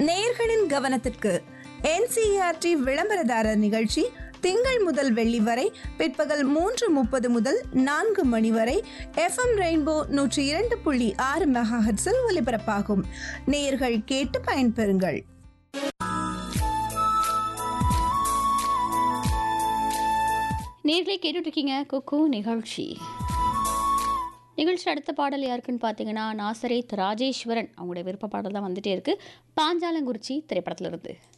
நேயர்களின் கவனத்திற்கு என்சிஆர்டி விளம்பரதாரர் நிகழ்ச்சி திங்கள் முதல் வெள்ளி வரை பிற்பகல் மூன்று முப்பது முதல் நான்கு மணி வரை எஃப்எம் ரெயின்போ நூற்றி இரண்டு புள்ளி ஆறு மெகாஹெட்ஸில் ஒலிபரப்பாகும் நேயர்கள் கேட்டு பயன்பெறுங்கள் நேர்களை கேட்டுட்டு இருக்கீங்க குக்கு நிகழ்ச்சி நிகழ்ச்சி அடுத்த பாடல் யாருக்குன்னு பார்த்தீங்கன்னா நாசரேத் ராஜேஸ்வரன் அவங்களுடைய விருப்ப பாடல் தான் வந்துட்டே இருக்கு பாஞ்சாலங்குறிச்சி திரைப்படத்துல இருந்து